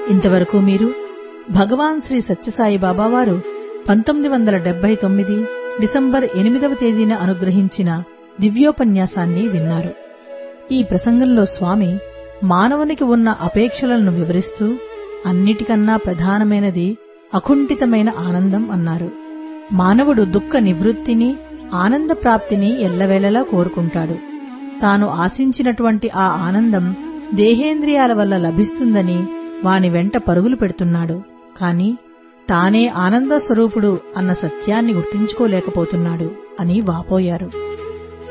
ఇంతవరకు మీరు భగవాన్ శ్రీ సత్యసాయి బాబా వారు పంతొమ్మిది వందల డెబ్బై తొమ్మిది డిసెంబర్ ఎనిమిదవ తేదీన అనుగ్రహించిన దివ్యోపన్యాసాన్ని విన్నారు ఈ ప్రసంగంలో స్వామి మానవునికి ఉన్న అపేక్షలను వివరిస్తూ అన్నిటికన్నా ప్రధానమైనది అకుంఠితమైన ఆనందం అన్నారు మానవుడు దుఃఖ నివృత్తిని ఆనంద ప్రాప్తిని ఎల్లవేళలా కోరుకుంటాడు తాను ఆశించినటువంటి ఆ ఆనందం దేహేంద్రియాల వల్ల లభిస్తుందని వాని వెంట పరుగులు పెడుతున్నాడు కాని తానే ఆనంద స్వరూపుడు అన్న సత్యాన్ని గుర్తించుకోలేకపోతున్నాడు అని వాపోయారు